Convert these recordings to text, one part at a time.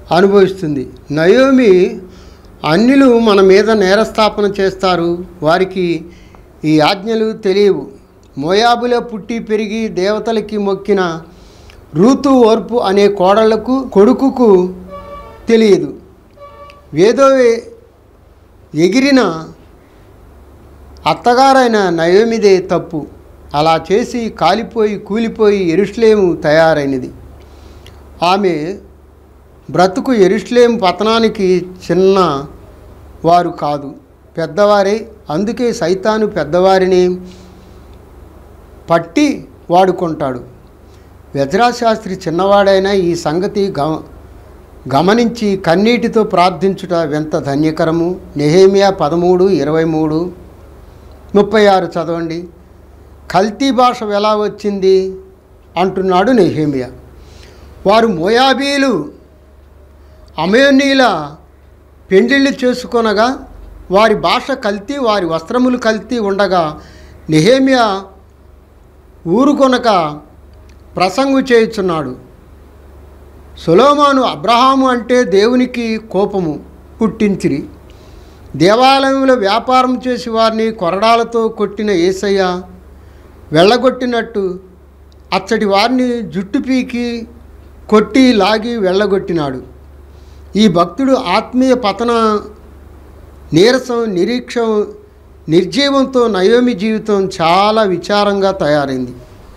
అనుభవిస్తుంది Naomi అన్యులు మన మీద నేరస్థాపన చేస్తారు వారికి ఈ ఆజ్ఞలు తెలియవు మోయాబులో పుట్టి పెరిగి దేవతలకి మొక్కిన రూతు ఓర్పు అనే కోడళ్లకు కొడుకుకు తెలియదు వేదో ఎగిరిన అత్తగారైన నయోమిదే తప్పు అలా చేసి కాలిపోయి కూలిపోయి ఎరుష్లేము తయారైనది ఆమె బ్రతుకు ఎరుష్లేం పతనానికి చిన్న వారు కాదు పెద్దవారే అందుకే సైతాను పెద్దవారిని పట్టి వాడుకుంటాడు వ్యజరాశాస్త్రి చిన్నవాడైనా ఈ సంగతి గమ గమనించి కన్నీటితో ప్రార్థించుట ఎంత ధన్యకరము నెహేమియా పదమూడు ఇరవై మూడు ముప్పై ఆరు చదవండి కల్తీ భాష ఎలా వచ్చింది అంటున్నాడు నెహేమియా వారు మోయాబీలు అమయోనీల పెండిళ్ళు చేసుకొనగా వారి భాష కల్తీ వారి వస్త్రములు కల్తీ ఉండగా నెహేమియా ఊరుకొనక ప్రసంగు చేయుచున్నాడు సొలోమాను అబ్రహాము అంటే దేవునికి కోపము పుట్టించిరి దేవాలయంలో వ్యాపారం చేసి వారిని కొరడాలతో కొట్టిన ఏసయ్య వెళ్ళగొట్టినట్టు అచ్చటి వారిని జుట్టు పీకి కొట్టి లాగి వెళ్ళగొట్టినాడు ఈ భక్తుడు ఆత్మీయ పతన నీరసం నిరీక్ష నిర్జీవంతో నయోమి జీవితం చాలా విచారంగా తయారైంది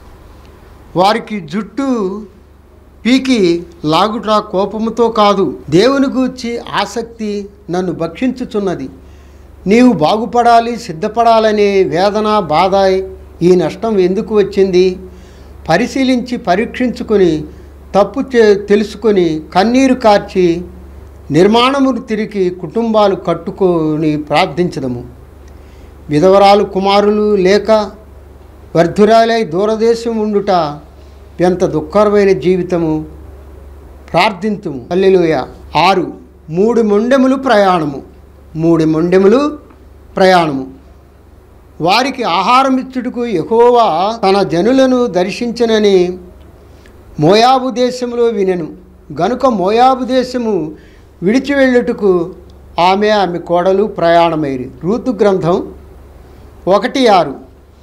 వారికి జుట్టు పీకి లాగుట కోపముతో కాదు దేవుని గూర్చి ఆసక్తి నన్ను భక్షించుచున్నది నీవు బాగుపడాలి సిద్ధపడాలనే వేదన బాధ ఈ నష్టం ఎందుకు వచ్చింది పరిశీలించి పరీక్షించుకొని తప్పు చే- తెలుసుకొని కన్నీరు కార్చి నిర్మాణమును తిరిగి కుటుంబాలు కట్టుకొని ప్రార్థించదము విధవరాలు కుమారులు లేక వర్ధురాలై దూరదేశం ఉండుట ఎంత దుఃఖకరమైన జీవితము ప్రార్థింతుము హల్లెలూయ ఆరు మూడు మొండెములు ప్రయాణము మూడు మొండెములు ప్రయాణము వారికి ఆహారం ఇచ్చుటకు యెహోవా తన జనులను దర్శించనని మోయాబు దేశంలో వినెను గనుక మోయాబు దేశము విడిచి వెళ్ళుటకు ఆమె ఆమె కోడలు ప్రయాణమైరి రూతు గ్రంథం ఒకటి ఆరు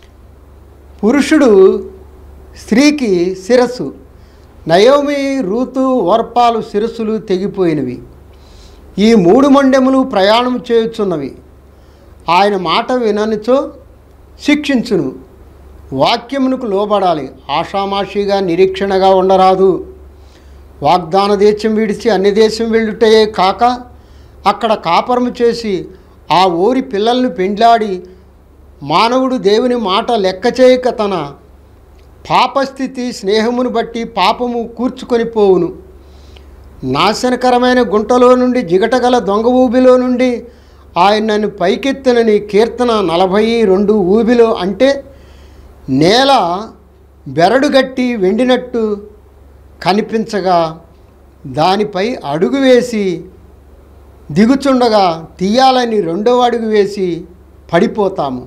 పురుషుడు స్త్రీకి శిరస్సు నయోమి రూతు ఓర్పాలు శిరస్సులు తెగిపోయినవి ఈ మూడు మండెములు ప్రయాణం చేయుచున్నవి ఆయన మాట విననిచో శిక్షించును వాక్యమునకు లోబడాలి ఆషామాషిగా నిరీక్షణగా ఉండరాదు వాగ్దాన దేశం విడిచి అన్ని దేశం వెళ్ళుటయే కాక అక్కడ కాపరము చేసి ఆ ఊరి పిల్లల్ని పెండ్లాడి మానవుడు దేవుని మాట లెక్క చేయక తన పాపస్థితి స్నేహమును బట్టి పాపము కూర్చుకొని పోవును నాశనకరమైన గుంటలో నుండి జిగటగల దొంగ ఊబిలో నుండి ఆయన నన్ను పైకెత్తనని కీర్తన నలభై రెండు ఊబిలో అంటే నేల బెరడుగట్టి వెండినట్టు కనిపించగా దానిపై అడుగు వేసి దిగుచుండగా తీయాలని రెండో అడుగు వేసి పడిపోతాము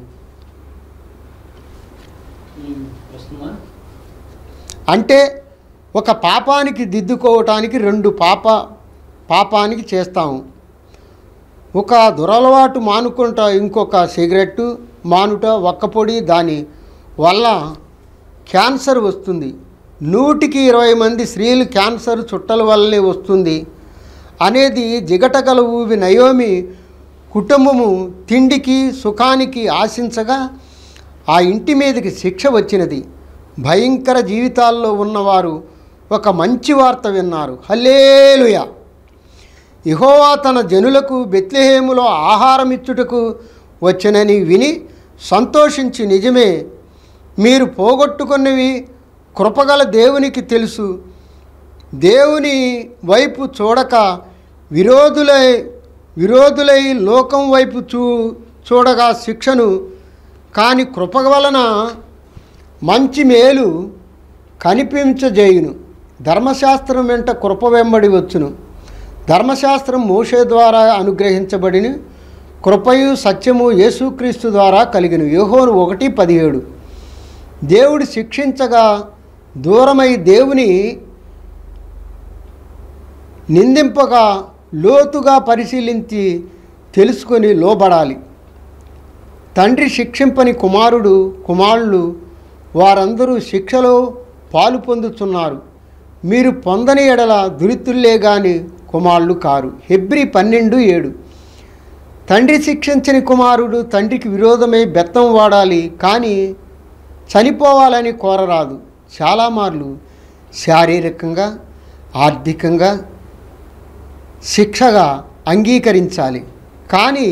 వస్తుందా అంటే ఒక పాపానికి దిద్దుకోవటానికి రెండు పాప పాపానికి చేస్తాము ఒక దురలవాటు మానుకుంటా ఇంకొక సిగరెట్టు మానుట ఒక్కపొడి దాని వల్ల క్యాన్సర్ వస్తుంది నూటికి ఇరవై మంది స్త్రీలు క్యాన్సర్ చుట్టల వల్లనే వస్తుంది అనేది జిగటగల ఊవి నయోమి కుటుంబము తిండికి సుఖానికి ఆశించగా ఆ ఇంటి మీదకి శిక్ష వచ్చినది భయంకర జీవితాల్లో ఉన్నవారు ఒక మంచి వార్త విన్నారు హల్లేలుయా యెహోవా తన జనులకు బెత్లెహేములో ఆహారం ఇచ్చుటకు వచ్చనని విని సంతోషించి నిజమే మీరు పోగొట్టుకున్నవి కృపగల దేవునికి తెలుసు దేవుని వైపు చూడక విరోధులై విరోధులై లోకం వైపు చూ చూడగా శిక్షను కాని కృప వలన మంచి మేలు కనిపించజేయును ధర్మశాస్త్రం వెంట కృప వెంబడి వచ్చును ధర్మశాస్త్రం మోషే ద్వారా అనుగ్రహించబడిన కృపయు సత్యము యేసుక్రీస్తు ద్వారా కలిగిన యోహోను ఒకటి పదిహేడు దేవుడు శిక్షించగా దూరమై దేవుని నిందింపగా లోతుగా పరిశీలించి తెలుసుకొని లోబడాలి తండ్రి శిక్షింపని కుమారుడు కుమారులు వారందరూ శిక్షలో పాలు పొందుతున్నారు మీరు పొందని ఎడల దురితుల్లే గాని కుమారులు కారు హెబ్రి పన్నెండు ఏడు తండ్రి శిక్షించని కుమారుడు తండ్రికి విరోధమై బెత్తం వాడాలి కానీ చనిపోవాలని కోరరాదు చాలా మార్లు శారీరకంగా ఆర్థికంగా శిక్షగా అంగీకరించాలి కానీ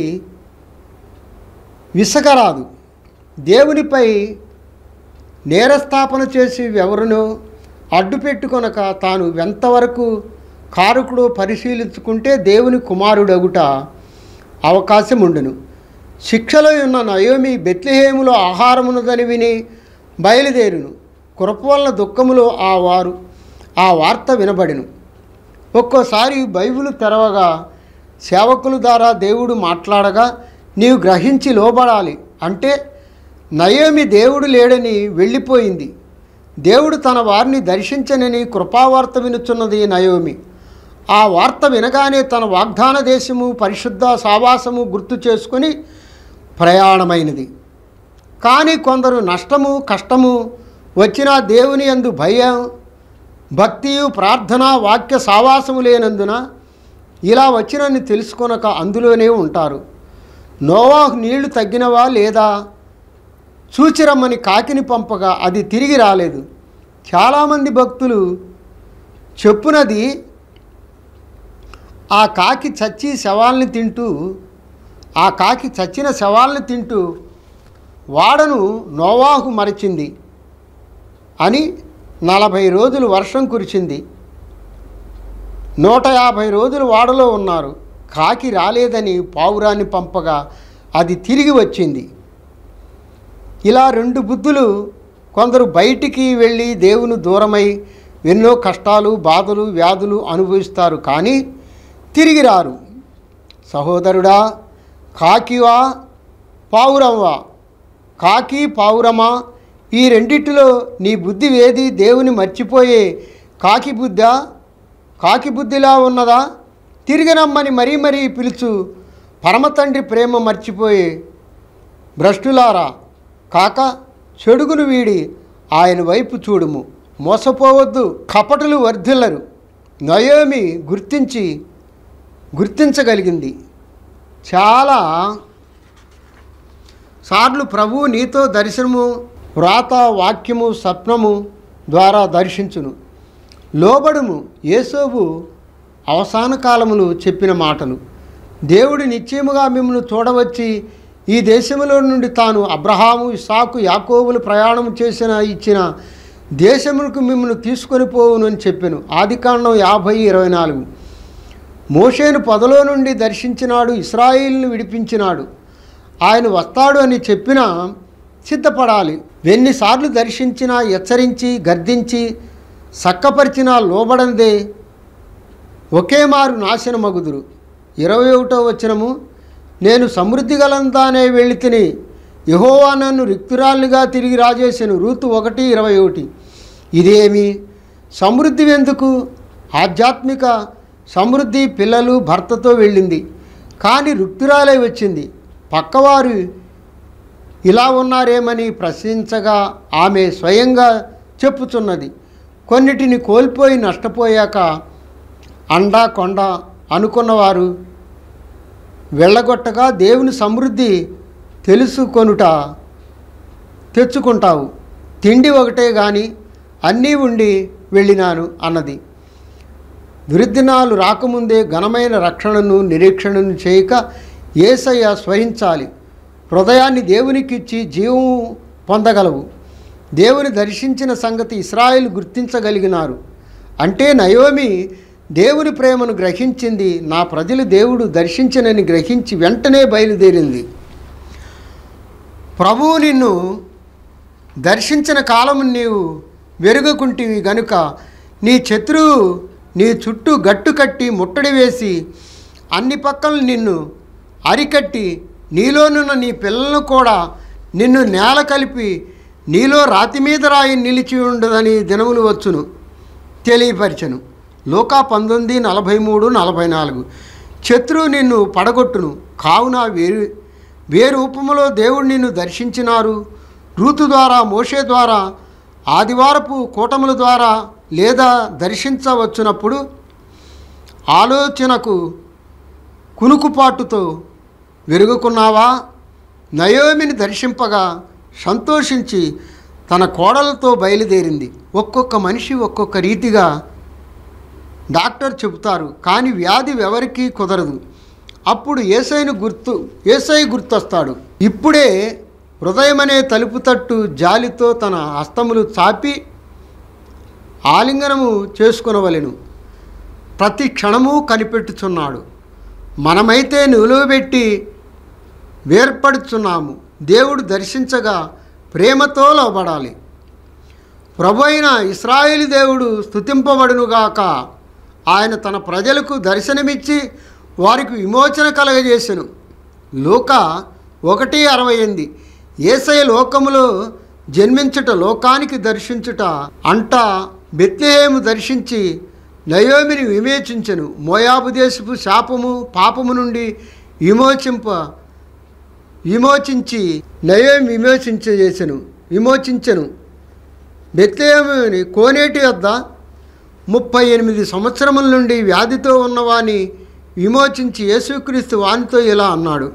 విసగరాదు దేవునిపై నేరస్థాపన చేసి ఎవరినో అడ్డు పెట్టుకొనక తాను ఎంతవరకు కారకుడు పరిశీలించుకుంటే దేవుని కుమారుడగుట అవకాశం ఉండును శిక్షలో ఉన్న నయోమి బెత్లెహేములో ఆహారమున్నదని విని బయలుదేరును కృప వలన దుఃఖములో ఆ వారు ఆ వార్త వినబడిను ఒక్కోసారి బైబిల్ తెరవగా సేవకుల ద్వారా దేవుడు మాట్లాడగా నీవు గ్రహించి లోబడాలి అంటే నయోమి దేవుడు లేడని వెళ్ళిపోయింది దేవుడు తన వారిని దర్శించనని కృపావార్త వినుచున్నది నయోమి ఆ వార్త వినగానే తన వాగ్దాన దేశము పరిశుద్ధ సావాసము గుర్తు చేసుకొని ప్రయాణమైనది కానీ కొందరు నష్టము కష్టము వచ్చిన దేవుని అందు భయం భక్తియు ప్రార్థన వాక్య సావాసము లేనందున ఇలా వచ్చినని తెలుసుకొనక అందులోనే ఉంటారు నోవాహు నీళ్లు తగ్గినవా లేదా చూచిరమ్మని కాకిని పంపగా అది తిరిగి రాలేదు చాలామంది భక్తులు చెప్పునది ఆ కాకి చచ్చి శవాల్ని తింటూ ఆ కాకి చచ్చిన శవాల్ని తింటూ వాడను నోవాహు మరచింది అని నలభై రోజులు వర్షం కురిచింది నూట యాభై రోజులు వాడలో ఉన్నారు కాకి రాలేదని పావురాన్ని పంపగా అది తిరిగి వచ్చింది ఇలా రెండు బుద్ధులు కొందరు బయటికి వెళ్ళి దేవుని దూరమై ఎన్నో కష్టాలు బాధలు వ్యాధులు అనుభవిస్తారు కానీ తిరిగి రారు సహోదరుడా కాకివా పావురమా కాకి పావురమా ఈ రెండిటిలో నీ బుద్ధి వేది దేవుని మర్చిపోయే కాకి బుద్ధా కాకి బుద్ధిలా ఉన్నదా తిరిగి రమ్మని మరీ మరీ పిలుచు పరమతండ్రి ప్రేమ మర్చిపోయే భ్రష్టులారా కాక చెడుగును వీడి ఆయన వైపు చూడుము మోసపోవద్దు కపటులు వర్ధిల్లరు నయోమి గుర్తించి గుర్తించగలిగింది చాలా సార్లు ప్రభువు నీతో దర్శనము వ్రాత వాక్యము స్వప్నము ద్వారా దర్శించును లోబడుము యేసోబు అవసాన కాలములు చెప్పిన మాటలు దేవుడు నిశ్చయముగా మిమ్మల్ని చూడవచ్చి ఈ దేశములో నుండి తాను అబ్రహాము ఇసాకు యాకోబులు ప్రయాణం చేసిన ఇచ్చిన దేశములకు మిమ్మల్ని తీసుకొని పోవును అని చెప్పాను ఆదికాండం యాభై ఇరవై నాలుగు మోషేను పొదలో నుండి దర్శించినాడు ఇస్రాయిల్ని విడిపించినాడు ఆయన వస్తాడు అని చెప్పినా సిద్ధపడాలి ఎన్నిసార్లు దర్శించినా హెచ్చరించి గర్దించి సక్కపరిచినా లోబడందే ఒకే మారు నాశనమగుదురు ఇరవై ఒకటో వచనము నేను సమృద్ధి గలంతానే వెళ్ళి తిని యహోవా నన్ను రిక్తురాలుగా తిరిగి రాజేసాను రూతు ఒకటి ఇరవై ఒకటి ఇదేమి సమృద్ధి ఎందుకు ఆధ్యాత్మిక సమృద్ధి పిల్లలు భర్తతో వెళ్ళింది కానీ రుక్తురాలే వచ్చింది పక్కవారు ఇలా ఉన్నారేమని ప్రశ్నించగా ఆమె స్వయంగా చెప్పుచున్నది కొన్నిటిని కోల్పోయి నష్టపోయాక అండా కొండ అనుకున్నవారు వెళ్ళగొట్టగా దేవుని సమృద్ధి తెలుసుకొనుట తెచ్చుకుంటావు తిండి ఒకటే కానీ అన్నీ ఉండి వెళ్ళినాను అన్నది దుర్దినాలు రాకముందే ఘనమైన రక్షణను నిరీక్షణను చేయక ఏసయ్య స్వహించాలి హృదయాన్ని దేవునికిచ్చి జీవం పొందగలవు దేవుని దర్శించిన సంగతి ఇస్రాయేల్ గుర్తించగలిగినారు అంటే నయోమి దేవుని ప్రేమను గ్రహించింది నా ప్రజలు దేవుడు దర్శించనని గ్రహించి వెంటనే బయలుదేరింది ప్రభువు నిన్ను దర్శించిన కాలము నీవు వెరుగకుంటివి గనుక నీ శత్రువు నీ చుట్టూ గట్టు కట్టి ముట్టడి వేసి అన్ని పక్కల నిన్ను అరికట్టి నీలోనున్న నీ పిల్లలను కూడా నిన్ను నేల కలిపి నీలో రాతి మీద రాయి నిలిచి ఉండదని దినములు వచ్చును తెలియపరచను లోకా పంతొమ్మిది నలభై మూడు నలభై నాలుగు శత్రువు నిన్ను పడగొట్టును కావున వేరు వే రూపములో దేవుడు నిన్ను దర్శించినారు రూతు ద్వారా మోషే ద్వారా ఆదివారపు కూటముల ద్వారా లేదా దర్శించవచ్చునప్పుడు ఆలోచనకు కునుకుపాటుతో వెరుగుకున్నావా నయోమిని దర్శింపగా సంతోషించి తన కోడలతో బయలుదేరింది ఒక్కొక్క మనిషి ఒక్కొక్క రీతిగా డాక్టర్ చెబుతారు కానీ వ్యాధి ఎవరికీ కుదరదు అప్పుడు ఏసైను గుర్తు ఏసై గుర్తొస్తాడు ఇప్పుడే హృదయమనే తలుపు తట్టు జాలితో తన హస్తములు చాపి ఆలింగనము చేసుకునవలెను ప్రతి క్షణము కనిపెట్టుచున్నాడు మనమైతే నిలువబెట్టి వేర్పడుచున్నాము దేవుడు దర్శించగా ప్రేమతో లోబడాలి ప్రభు అయిన ఇస్రాయేలు దేవుడు స్తుతింపబడునుగాక ఆయన తన ప్రజలకు దర్శనమిచ్చి వారికి విమోచన కలగజేసెను లోక ఒకటి అరవై ఎనిమిది ఏసయ లోకములో జన్మించుట లోకానికి దర్శించుట అంట బెత్లెహేము దర్శించి నయోమిని విమోచించెను మోయాబు దేశపు శాపము పాపము నుండి విమోచింప విమోచించి నయోమి విమోచించేసెను విమోచించెను బెత్లేముని కోనేటి వద్ద ముప్పై ఎనిమిది సంవత్సరముల నుండి వ్యాధితో ఉన్నవాని విమోచించి యేసుక్రీస్తు వానితో ఇలా అన్నాడు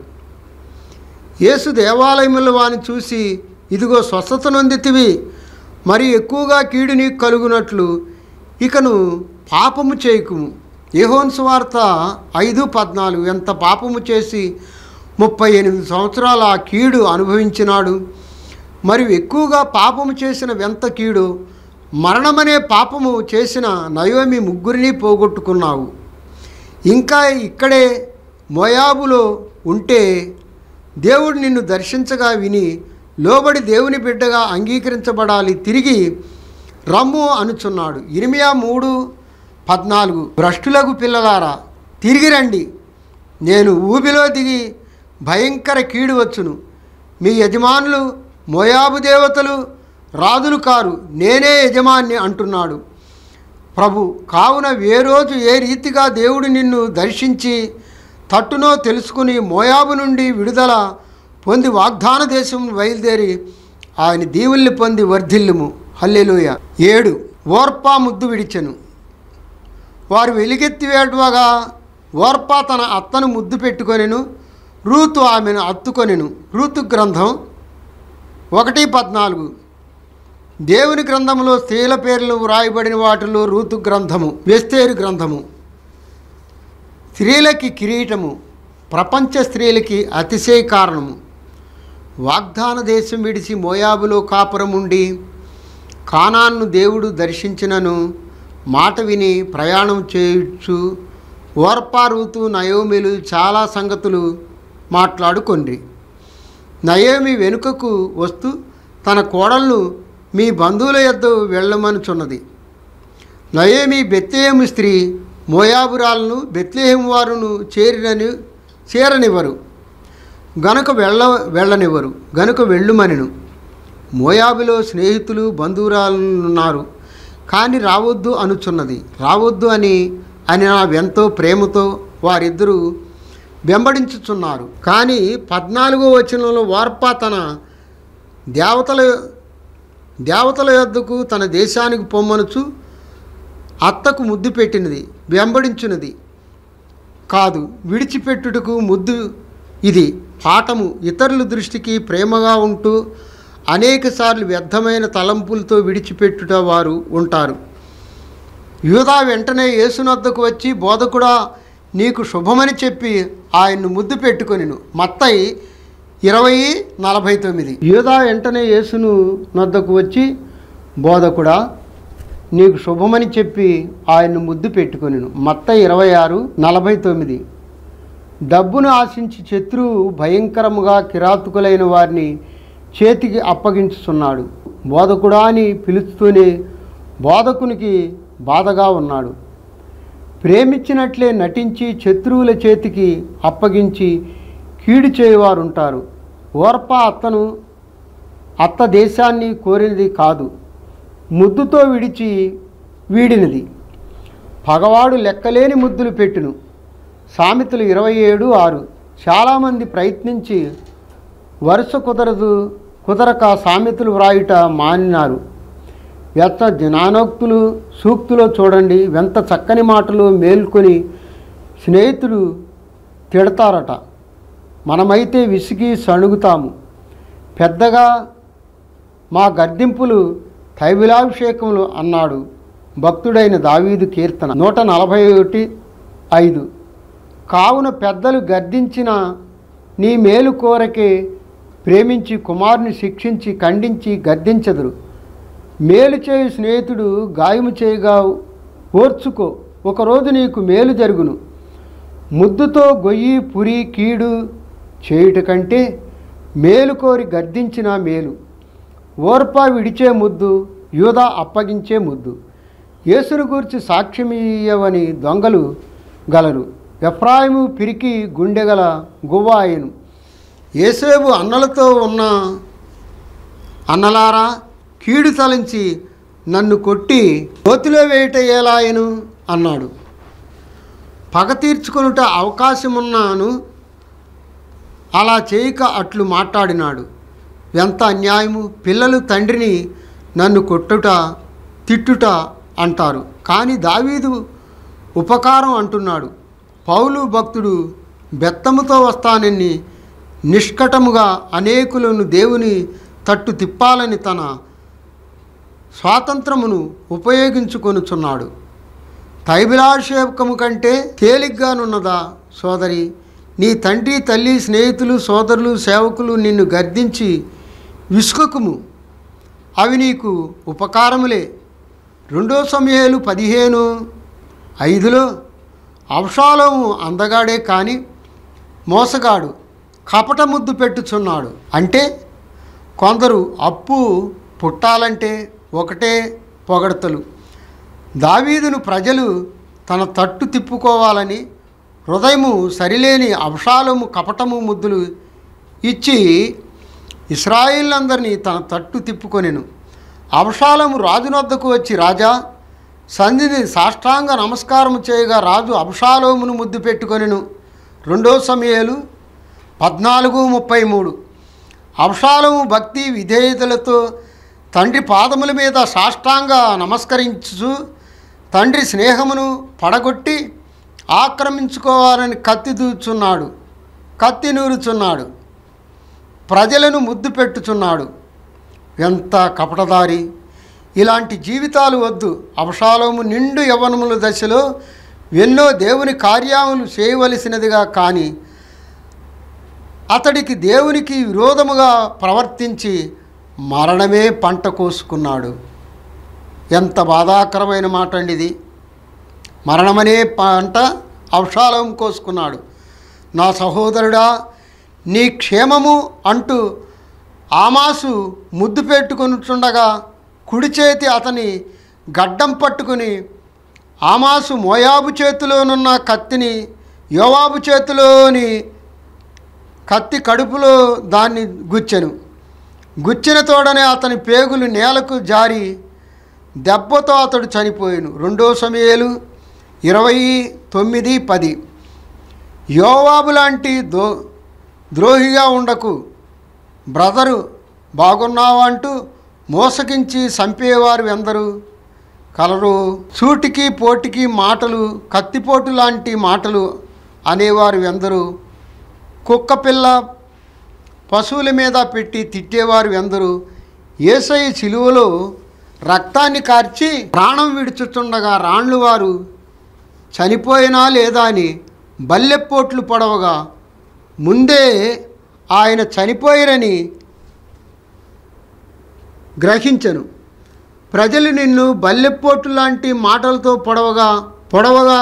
యేసు దేవాలయముల వాని చూసి ఇదిగో స్వస్థత నొందితివి మరి ఎక్కువగా కీడు నీకు కలుగునట్లు ఇకను పాపము చేయకుము యెహోను సువార్త ఐదు పద్నాలుగు ఎంత పాపము చేసి ముప్పై ఎనిమిది సంవత్సరాలు ఆ కీడు అనుభవించినాడు మరియు ఎక్కువగా పాపము చేసిన వెంత కీడు మరణమనే పాపము చేసిన నయోమి ముగ్గురిని పోగొట్టుకున్నావు ఇంకా ఇక్కడే మోయాబులో ఉంటే దేవుడు నిన్ను దర్శించగా విని లోబడి దేవుని బిడ్డగా అంగీకరించబడాలి తిరిగి రమ్ము అనుచున్నాడు ఇరిమియా మూడు పద్నాలుగు భ్రష్టులకు పిల్లలారా తిరిగి రండి నేను ఊబిలో దిగి భయంకర కీడు వచ్చును మీ యజమానులు మోయాబు దేవతలు రాజులు కారు నేనే యజమాన్ని అంటున్నాడు ప్రభు కావున ఏ రోజు ఏ రీతిగా దేవుడు నిన్ను దర్శించి తట్టునో తెలుసుకుని మోయాబు నుండి విడుదల పొంది వాగ్దాన దేశం బయలుదేరి ఆయన దీవుల్ని పొంది వర్ధిల్లుము హల్లెలూయ ఏడు ఓర్పా ముద్దు విడిచెను వారు వెలిగెత్తి వేడవగా ఓర్పా తన అత్తను ముద్దు పెట్టుకొనెను రూతు ఆమెను అత్తుకొనెను రూతు గ్రంథం ఒకటి పద్నాలుగు దేవుని గ్రంథములో స్త్రీల పేర్లు వ్రాయబడిన వాటిలో రూతు గ్రంథము వెస్తేరు గ్రంథము స్త్రీలకి కిరీటము ప్రపంచ స్త్రీలకి అతిశయ కారణము వాగ్దాన దేశం విడిచి మోయాబులో కాపురం ఉండి కానాన్ను దేవుడు దర్శించినను మాట విని ప్రయాణం చేయొచ్చు ఓర్పా రూతు నయోమిలు చాలా సంగతులు మాట్లాడుకొండ్రి నయోమి వెనుకకు వస్తూ తన కోడలను మీ బంధువుల యొద్ద వెళ్ళమనుచున్నది నయోమి బెత్లేహము స్త్రీ మోయాబురాలను బెత్లేహం వారును చేరినని చేరనివ్వరు గనుక వెళ్ళ వెళ్ళనివ్వరు గనుక వెళ్ళుమనిను మోయాబులో స్నేహితులు బంధువురాలున్నారు కానీ రావద్దు అనుచున్నది రావద్దు అని అని నా ఎంతో ప్రేమతో వారిద్దరూ వెంబడించుచున్నారు కానీ పద్నాలుగో వచనంలో వార్పా తన దేవతల దేవతల యొద్దకు తన దేశానికి పొమ్మనుచు అత్తకు ముద్దు పెట్టినది వెంబడించున్నది కాదు విడిచిపెట్టుటకు ముద్దు ఇది పాఠము ఇతరుల దృష్టికి ప్రేమగా ఉంటూ అనేకసార్లు వ్యర్థమైన తలంపులతో విడిచిపెట్టుట వారు ఉంటారు యూదా వెంటనే యేసునద్దకు వచ్చి బోధకుడా నీకు శుభమని చెప్పి ఆయన్ను ముద్దు పెట్టుకొనిను మత్తయి ఇరవై నలభై తొమ్మిది యూదా వెంటనే యేసును నద్దకు వచ్చి బోధకుడా నీకు శుభమని చెప్పి ఆయన్ను ముద్దు పెట్టుకొనిను మత్త ఇరవై ఆరు నలభై తొమ్మిది డబ్బును ఆశించి శత్రువు భయంకరముగా కిరాతుకులైన వారిని చేతికి అప్పగించుచున్నాడు బోధకుడా అని పిలుస్తూనే బోధకునికి బాధగా ఉన్నాడు ప్రేమించినట్లే నటించి శత్రువుల చేతికి అప్పగించి కీడు చేయవారుంటారు ఓర్ప అత్తను అత్త దేశాన్ని కోరినది కాదు ముద్దుతో విడిచి వీడినది పగవాడు లెక్కలేని ముద్దులు పెట్టును సామెతలు ఇరవై ఏడు ఆరు చాలామంది ప్రయత్నించి వరుస కుదరదు కుదరక సామెతలు వ్రాయుట మానినారు ఎంత జ్ఞానోక్తులు సూక్తులో చూడండి ఎంత చక్కని మాటలు మేల్కొని స్నేహితుడు తిడతారట మనమైతే విసిగి సణుగుతాము పెద్దగా మా గర్దింపులు తైబిలాభిషేకములు అన్నాడు భక్తుడైన దావీదు కీర్తన నూట నలభై ఒకటి ఐదు కావున పెద్దలు గర్దించిన నీ మేలు కోరకే ప్రేమించి కుమారుని శిక్షించి ఖండించి గద్దించదురు మేలు చేయు స్నేహితుడు గాయము చేయగా ఓర్చుకో ఒకరోజు నీకు మేలు జరుగును ముద్దుతో గొయ్యి పురి కీడు చేయుట కంటే మేలు కోరి గద్దించిన మేలు ఓర్ప విడిచే ముద్దు యూద అప్పగించే ముద్దు యేసును గూర్చి సాక్ష్యమీయవని దొంగలు గలరు ఎఫ్రాయిము పిరికి గుండెగల గువ్వ ఆయను ఏసేబు అన్నలతో ఉన్న అన్నలారా కీడు తలంచి నన్ను కొట్టి కోతిలో వేయట ఏలాయను అన్నాడు పగ తీర్చుకొనుట అవకాశమున్నాను అలా చేయక అట్లు మాట్లాడినాడు ఎంత అన్యాయము పిల్లలు తండ్రిని నన్ను కొట్టుట తిట్టుట అంటారు కానీ దావీదు ఉపకారం అంటున్నాడు పౌలు భక్తుడు బెత్తముతో వస్తానని నిష్కటముగా అనేకులను దేవుని తట్టు తిప్పాలని తన స్వాతంత్రమును ఉపయోగించుకొనుచున్నాడు తైబిలాభిషేకము కంటే తేలిగ్గానున్నదా సోదరి నీ తండ్రి తల్లి స్నేహితులు సోదరులు సేవకులు నిన్ను గర్దించి విసుకకుము అవి నీకు ఉపకారములే రెండో సమయాలు పదిహేను ఐదులో అవషాలము అందగాడే కానీ మోసగాడు కపట ముద్దు పెట్టుచున్నాడు అంటే కొందరు అప్పు పుట్టాలంటే ఒకటే పొగడతలు దావీదును ప్రజలు తన తట్టు తిప్పుకోవాలని హృదయము సరిలేని అవషాలము కపటము ముద్దులు ఇచ్చి ఇస్రాయిలందరినీ తన తట్టు తిప్పుకొనెను అవషాలము రాజునొద్దకు వచ్చి రాజా సంధిని సాష్టాంగ నమస్కారం చేయగా రాజు అబషాలోమును ముద్దు పెట్టుకొనెను రెండో సమయాలు పద్నాలుగు ముప్పై మూడు అవషాలము భక్తి విధేయతలతో తండ్రి పాదముల మీద సాష్టాంగ నమస్కరించు తండ్రి స్నేహమును పడగొట్టి ఆక్రమించుకోవాలని కత్తి దూచున్నాడు కత్తి నూరుచున్నాడు ప్రజలను ముద్దు పెట్టుచున్నాడు ఎంత కపటదారి ఇలాంటి జీవితాలు వద్దు అవషాలము నిండు యవనముల దశలో ఎన్నో దేవుని కార్యములు చేయవలసినదిగా కానీ అతడికి దేవునికి విరోధముగా ప్రవర్తించి మరణమే పంట కోసుకున్నాడు ఎంత బాధాకరమైన మాట అండి ఇది మరణమనే పంట అవషాలం కోసుకున్నాడు నా సహోదరుడా నీ క్షేమము అంటూ ఆమాసు ముద్దు పెట్టుకొనుచుండగా కుడి చేతి అతని గడ్డం పట్టుకుని ఆమాసు మోయాబు చేతిలోనున్న కత్తిని యోవాబు చేతిలోని కత్తి కడుపులో దాన్ని గుచ్చెను గుచ్చిన తోడనే అతని పేగులు నేలకు జారి దెబ్బతో అతడు చనిపోయాను రెండో సమయాలు ఇరవై తొమ్మిది పది యోవాబు లాంటి దో ద్రోహిగా ఉండకు బ్రదరు బాగున్నావా అంటూ మోసగించి చంపేవారు ఎందరు కలరు సూటికి పోటికి మాటలు కత్తిపోటు లాంటి మాటలు అనేవారు ఎందరు కుక్క పిల్ల పశువుల మీద పెట్టి తిట్టేవారు ఎందరు ఏసై చిలువలో రక్తాన్ని కార్చి ప్రాణం విడుచుతుండగా రాండ్లు వారు చనిపోయినా లేదా అని బల్లెపోట్లు పొడవగా ముందే ఆయన చనిపోయిరని గ్రహించను ప్రజలు నిన్ను బల్లెపోటు లాంటి మాటలతో పొడవగా పొడవగా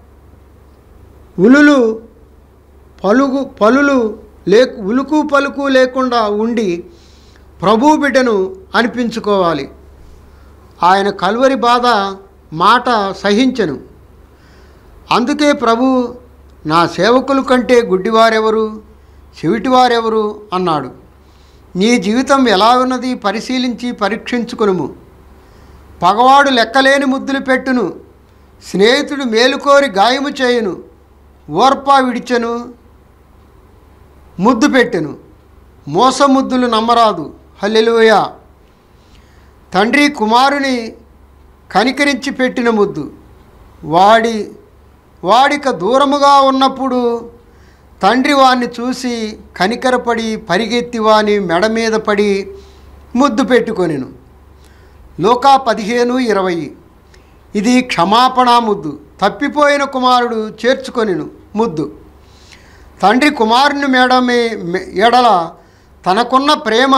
ఉలులు పలుగు పలులు లే ఉలుకు పలుకు లేకుండా ఉండి ప్రభు బిడ్డను అనిపించుకోవాలి ఆయన కల్వరి బాధ మాట సహించను అందుకే ప్రభు నా సేవకుల కంటే గుడ్డివారెవరు చెవిటివారెవరు అన్నాడు నీ జీవితం ఎలా ఉన్నది పరిశీలించి పరీక్షించుకునుము పగవాడు లెక్కలేని ముద్దులు పెట్టును స్నేహితుడు మేలుకోరి గాయము చేయును ఓర్పా విడిచెను ముద్దు పెట్టెను మోసముద్దులు నమ్మరాదు హల్లెలూయ తండ్రి కుమారుని కనికరించి పెట్టిన ముద్దు వాడి వాడిక దూరముగా ఉన్నప్పుడు తండ్రి వాణ్ణి చూసి కనికరపడి పరిగెత్తి వాని మెడ మీద పడి ముద్దు పెట్టుకొనిను లోకా పదిహేను ఇరవై ఇది క్షమాపణ ముద్దు తప్పిపోయిన కుమారుడు చేర్చుకొనిను ముద్దు తండ్రి కుమారుని మేడమే మె- ఎడల తనకున్న ప్రేమ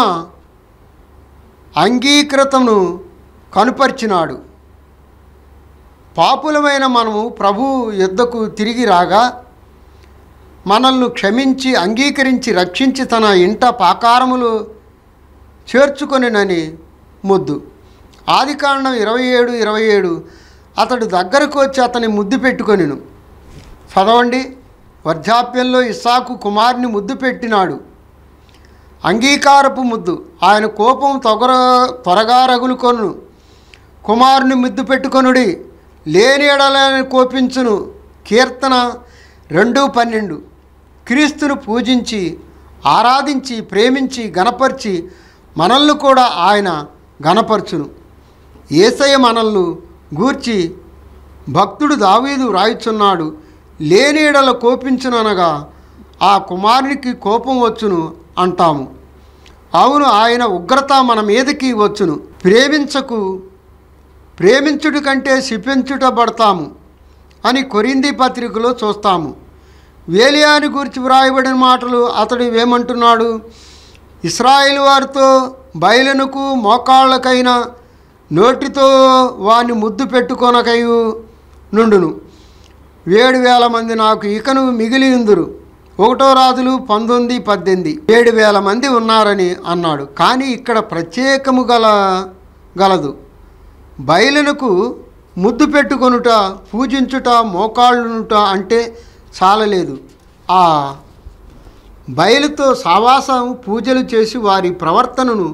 అంగీకృతను కనుపరిచినాడు పాపులమైన మనము ప్రభు యుద్ధకు తిరిగి రాగా మనల్ని క్షమించి అంగీకరించి రక్షించి తన ఇంట పాకారములు చేర్చుకొనినని ముద్దు ఆది కాండం ఇరవై ఏడు ఇరవై ఏడు అతడు దగ్గరకు వచ్చి అతని ముద్దు పెట్టుకొనిను చదవండి వృద్ధాప్యంలో ఇస్సాకు కుమార్ని ముద్దు పెట్టినాడు అంగీకారపు ముద్దు ఆయన కోపం తొగర త్వరగా రగులుకొను కుమారుని ముద్దు పెట్టుకొనుడి లేని ఎడలని కోపించును కీర్తన రెండు పన్నెండు క్రీస్తును పూజించి ఆరాధించి ప్రేమించి గణపరిచి మనల్ని కూడా ఆయన గణపరచును ఏసయ్య మనల్ని గూర్చి భక్తుడు దావీదు రాయుచున్నాడు లేని ఎడల కోపించుననగా ఆ కుమారునికి కోపం వచ్చును అంటాము అవును ఆయన ఉగ్రత మన మీదకి వచ్చును ప్రేమించకు ప్రేమించుట కంటే శిపించుట పడతాము అని కొరింది పత్రికలో చూస్తాము వేలియాని గురించి వ్రాయబడిన మాటలు అతడు ఏమంటున్నాడు ఇస్రాయేల్ వారితో బయలునకు మోకాళ్ళకైన నోటితో వాని ముద్దు పెట్టుకొనకయు నుండును ఏడు వేల మంది నాకు ఇకను మిగిలి ఉందురు ఒకటో రాజులు పంతొమ్మిది పద్దెనిమిది ఏడు వేల మంది ఉన్నారని అన్నాడు కానీ ఇక్కడ ప్రత్యేకము గల గలదు బయలునకు ముద్దు పెట్టుకొనుట పూజించుట మోకాళ్ళునుట అంటే చాలలేదు ఆ బయలుతో సావాసం పూజలు చేసి వారి ప్రవర్తనను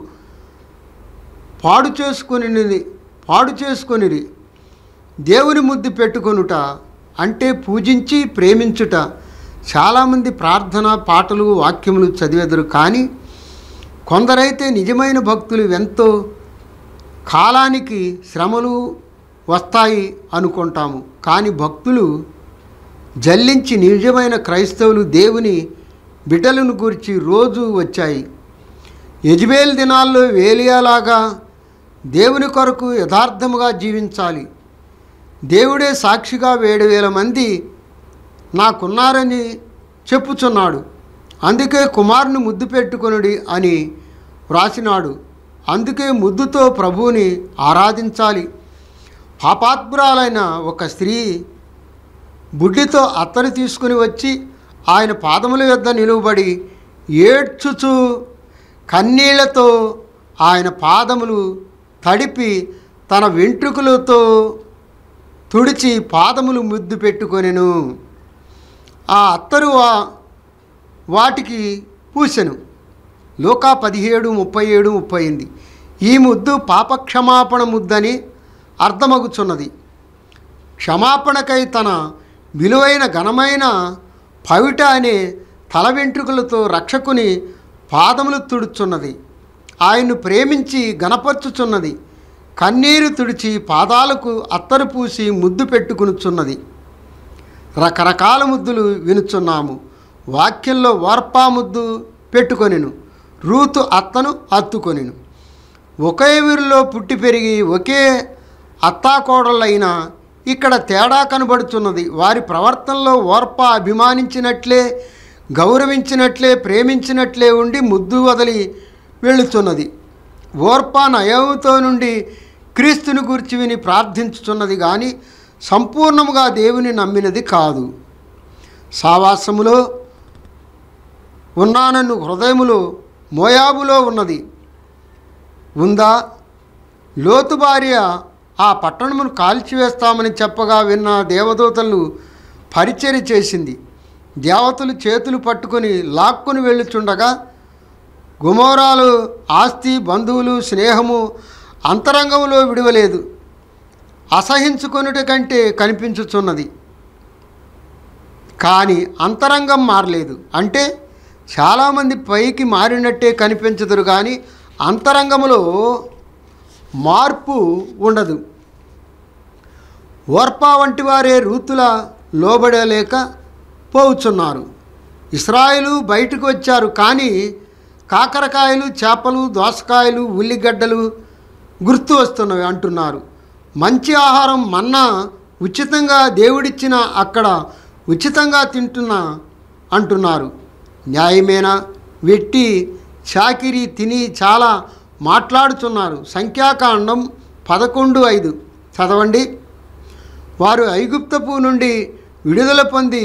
పాడు చేసుకొని పాడు చేసుకొనిరి దేవుని ముద్దు పెట్టుకొనుట అంటే పూజించి ప్రేమించుట చాలామంది ప్రార్థన పాటలు వాక్యములు చదివెదరు కానీ కొందరైతే నిజమైన భక్తులు ఎంతో కాలానికి శ్రమలు వస్తాయి అనుకుంటాము కానీ భక్తులు జల్లించి నిజమైన క్రైస్తవులు దేవుని బిడ్డలను గురించి రోజు వచ్చాయి యజ్బేల్ దినాల్లో వేలియాలాగా దేవుని కొరకు యథార్థముగా జీవించాలి దేవుడే సాక్షిగా ఏడు వేల మంది నాకున్నారని చెప్పుచున్నాడు అందుకే కుమారుని ముద్దు పెట్టుకొనుడి అని వ్రాసినాడు అందుకే ముద్దుతో ప్రభువుని ఆరాధించాలి పాపాత్మురాలైన ఒక స్త్రీ బుడ్డితో అత్తరు తీసుకుని వచ్చి ఆయన పాదముల యొద్ద నిలువబడి ఏడ్చుచు కన్నీళ్లతో ఆయన పాదములు తడిపి తన వెంట్రుకలతో తుడిచి పాదములు ముద్దు పెట్టుకొనెను ఆ అత్తరు వా- వాటికి పూసెను లోకా పదిహేడు ముప్పై ఏడు ముప్పై ఎనిమిది ఈ ముద్దు పాపక్షమాపణ ముద్దని అర్థమగుచున్నది క్షమాపణకై తన విలువైన ఘనమైన పవిట అనే తల వెంట్రుకలతో రక్షకుని పాదములు తుడుచున్నది ఆయన్ను ప్రేమించి గణపరచుచున్నది కన్నీరు తుడిచి పాదాలకు అత్తరు పూసి ముద్దు పెట్టుకునుచున్నది రకరకాల ముద్దులు వినుచున్నాము వాక్యంలో వార్పా ముద్దు పెట్టుకొనిను రూతు అత్తను అత్తుకొనిను ఒకే ఊరిలో పుట్టి పెరిగి ఒకే అత్తాకోడళ్ళైన ఇక్కడ తేడా కనబడుతున్నది వారి ప్రవర్తనలో ఓర్ప అభిమానించినట్లే గౌరవించినట్లే ప్రేమించినట్లే ఉండి ముద్దు వదిలి వెళుతున్నది ఓర్ప నయముతో నుండి క్రీస్తుని గురించి విని ప్రార్థించుతున్నది కానీ సంపూర్ణముగా దేవుని నమ్మినది కాదు సావాసములో ఉన్నానన్ను హృదయములో మోయాబులో ఉన్నది ఉందా లోతు భార్య ఆ పట్టణమును కాల్చివేస్తామని చెప్పగా విన్న దేవదూతలను పరిచర్య చేసింది దేవతలు చేతులు పట్టుకొని లాక్కొని వెళ్ళుచుండగా గుమోరాలు ఆస్తి బంధువులు స్నేహము అంతరంగంలో విడవలేదు అసహించుకొనుట కంటే కనిపించుచున్నది కానీ అంతరంగం మారలేదు అంటే చాలామంది పైకి మారినట్టే కనిపించదురు కానీ అంతరంగంలో మార్పు ఉండదు ఓర్పా వంటి వారే రూతుల లోబడలేక పోవుచున్నారు ఇస్రాయిలు బయటకు వచ్చారు కానీ కాకరకాయలు చేపలు దోసకాయలు ఉల్లిగడ్డలు గుర్తు వస్తున్నవి అంటున్నారు మంచి ఆహారం మన్నా ఉచితంగా దేవుడిచ్చిన అక్కడ ఉచితంగా తింటున్నా అంటున్నారు న్యాయమేనా వెట్టి చాకిరి తిని చాలా మాట్లాడుతున్నారు సంఖ్యాకాండం పదకొండు ఐదు చదవండి వారు ఐగుప్తపు నుండి విడుదల పొంది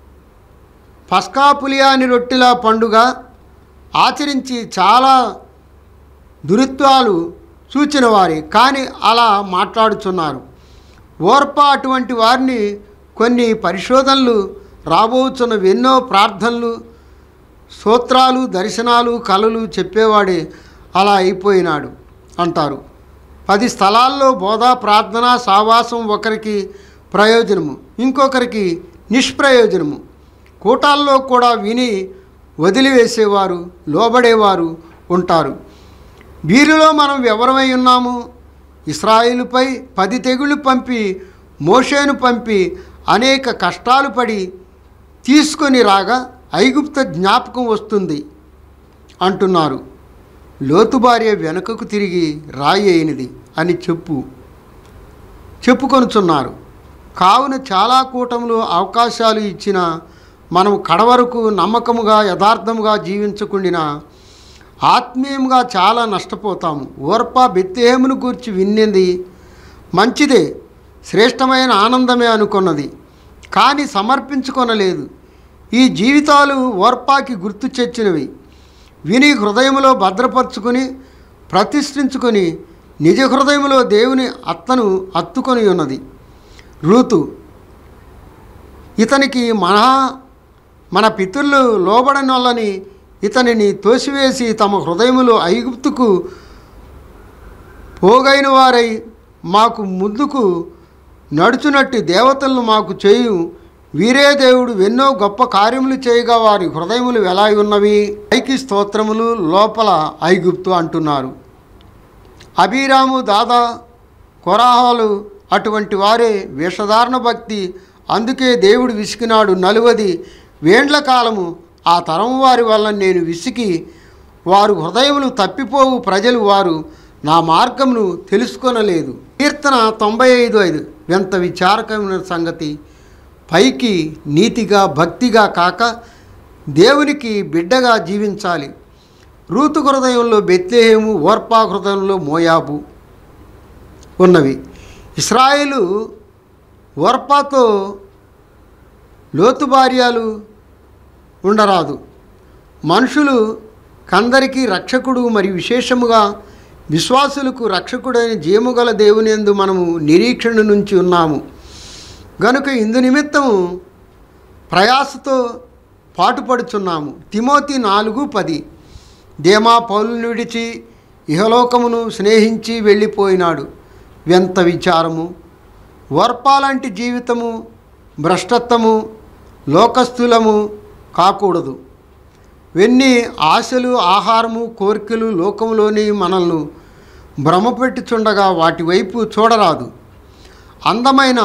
పస్కాపులియాని రొట్టెల పండుగ ఆచరించి చాలా దురిత్వాలు సూచిన వారి కానీ అలా మాట్లాడుచున్నారు ఓర్ప అటువంటి వారిని కొన్ని పరిశోధనలు రాబోతున్నవి ఎన్నో ప్రార్థనలు సూత్రాలు దర్శనాలు కళలు చెప్పేవాడే అలా అయిపోయినాడు అంటారు పది స్థలాల్లో బోధ ప్రార్థన సావాసం ఒకరికి ప్రయోజనము ఇంకొకరికి నిష్ప్రయోజనము కూటాల్లో కూడా విని వదిలివేసేవారు లోబడేవారు ఉంటారు వీరిలో మనం ఎవరమై ఉన్నాము ఇస్రాయిలుపై పది తెగుళ్ళు పంపి మోషేను పంపి అనేక కష్టాలు పడి తీసుకొని రాగా ఐగుప్త జ్ఞాపకం వస్తుంది అంటున్నారు లోతు భార్య వెనుకకు తిరిగి రాయి అయినది అని చెప్పు చెప్పుకొనుచున్నారు కావున చాలా కూటములు అవకాశాలు ఇచ్చిన మనం కడవరకు నమ్మకముగా యథార్థముగా జీవించకుండిన ఆత్మీయంగా చాలా నష్టపోతాము ఓర్ప బెత్తేమును గూర్చి విన్నది మంచిదే శ్రేష్టమైన ఆనందమే అనుకున్నది కానీ సమర్పించుకొనలేదు ఈ జీవితాలు ఓర్పాకి గుర్తు తెచ్చినవి విని హృదయంలో భద్రపరుచుకుని ప్రతిష్ఠించుకొని నిజ హృదయంలో దేవుని అత్తను అత్తుకొని ఉన్నది రూతు ఇతనికి మన మన పితరులు లోబడని వాళ్ళని ఇతనిని తోసివేసి తమ హృదయములో ఐగుప్తుకు పోగైన వారై మాకు ముందుకు నడుచునట్టి దేవతలను మాకు చేయు వీరే దేవుడు ఎన్నో గొప్ప కార్యములు చేయగా వారి హృదయములు ఎలా ఉన్నవి ఐకి స్తోత్రములు లోపల ఐగుప్తు అంటున్నారు అభిరాము దాదా కొరాహాలు అటువంటి వారే వేషధారణ భక్తి అందుకే దేవుడు విసికినాడు నలువది వేండ్ల కాలము ఆ తరం వారి వల్ల నేను విసికి వారు హృదయములు తప్పిపోవు ప్రజలు వారు నా మార్గమును తెలుసుకొనలేదు కీర్తన తొంభై ఐదు ఐదు ఎంత విచారకమైన సంగతి పైకి నీతిగా భక్తిగా కాక దేవునికి బిడ్డగా జీవించాలి రూతు హృదయంలో బెత్లేహేము ఓర్పా హృదయంలో మోయాబు ఉన్నవి ఇస్రాయేలు ఓర్పాతో లోతు భార్యాలు ఉండరాదు మనుషులు కందరికి రక్షకుడు మరియు విశేషముగా విశ్వాసులకు రక్షకుడైన జీవముగల దేవుని యందు మనము నిరీక్షణ నుంచి ఉన్నాము గనుక ఇందు నిమిత్తము ప్రయాసతో పాటుపడుచున్నాము తిమోతి నాలుగు పది దేమా పౌలుని విడిచి ఇహలోకమును స్నేహించి వెళ్ళిపోయినాడు వ్యంత విచారము వర్పాలాంటి జీవితము భ్రష్టత్వము లోకస్థులము కాకూడదు వెన్ని ఆశలు ఆహారము కోరికలు లోకంలోని మనల్ని భ్రమపెట్టుచుండగా వాటి వైపు చూడరాదు అందమైన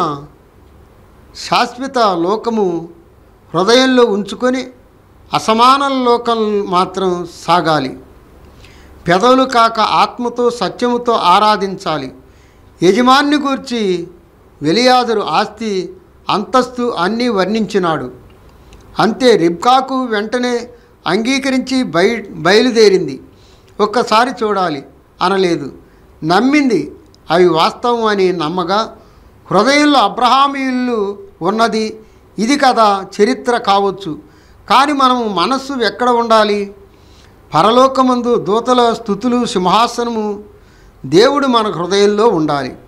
శాశ్వత లోకము హృదయంలో ఉంచుకొని అసమాన లోకం మాత్రం సాగాలి పెదవులు కాక ఆత్మతో సత్యముతో ఆరాధించాలి యజమాన్ని గూర్చి వెలియాదురు ఆస్తి అంతస్తు అన్నీ వర్ణించినాడు అంతే రిబ్కాకు వెంటనే అంగీకరించి బయ బయలుదేరింది ఒక్కసారి చూడాలి అనలేదు నమ్మింది అవి వాస్తవం అని నమ్మగా హృదయంలో అబ్రహామీయులు ఉన్నది ఇది కదా చరిత్ర కావచ్చు కానీ మనము మనస్సు ఎక్కడ ఉండాలి పరలోకమందు దూతల స్థుతులు సింహాసనము దేవుడు మన హృదయంలో ఉండాలి